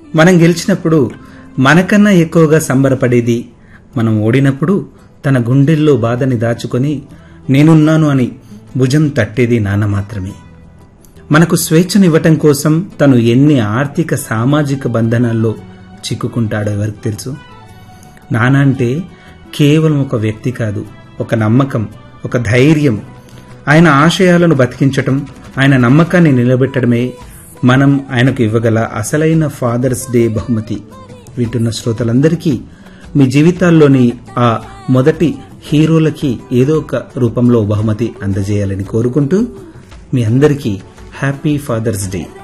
మనం గెలిచినప్పుడు మనకన్నా ఎక్కువగా సంబరపడేది మనం ఓడినప్పుడు తన గుండెల్లో బాధని దాచుకొని నేనున్నాను అని భుజం తట్టేది నాన్న మాత్రమే మనకు స్వేచ్ఛనివ్వటం కోసం తను ఎన్ని ఆర్థిక సామాజిక బంధనాల్లో చిక్కుకుంటాడో ఎవరికి తెలుసు నాన్న అంటే కేవలం ఒక వ్యక్తి కాదు ఒక నమ్మకం ఒక ధైర్యం ఆయన ఆశయాలను బతికించటం ఆయన నమ్మకాన్ని నిలబెట్టడమే మనం ఆయనకు ఇవ్వగల అసలైన ఫాదర్స్ డే బహుమతి వింటున్న శ్రోతలందరికీ మీ జీవితాల్లోని ఆ మొదటి హీరోలకి ఏదో ఒక రూపంలో బహుమతి అందజేయాలని కోరుకుంటూ మీ అందరికీ హ్యాపీ ఫాదర్స్ డే